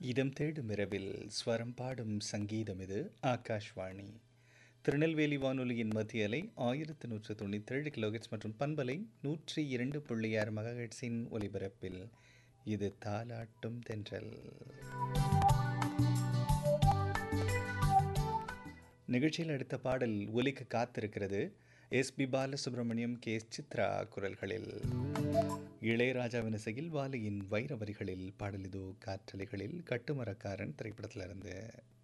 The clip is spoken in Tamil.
இதம் தேடும் இரவில் ஸ்வரம் பாடும் சங்கீதம் இது ஆகாஷ்வாணி திருநெல்வேலி வானொலியின் மத்திய அலை ஆயிரத்து நூற்று தொண்ணூற்றேழு கிலோஹெட்ஸ் மற்றும் பண்பலை நூற்றி இரண்டு புள்ளி ஆறு மெகாஹெட்ஸின் ஒலிபரப்பில் இது தாலாட்டும் தென்றல் நிகழ்ச்சியில் அடுத்த பாடல் ஒலிக்க காத்திருக்கிறது S P Balasubrahmanyam K S Chithra குரல்களில் இளையராஜாவின் இசையில் வாலியின் வைர வரிகளில் பாடலிதோ காற்றலைகளில் கட்டுமரக்காரன் திரைப்படத்திலிருந்து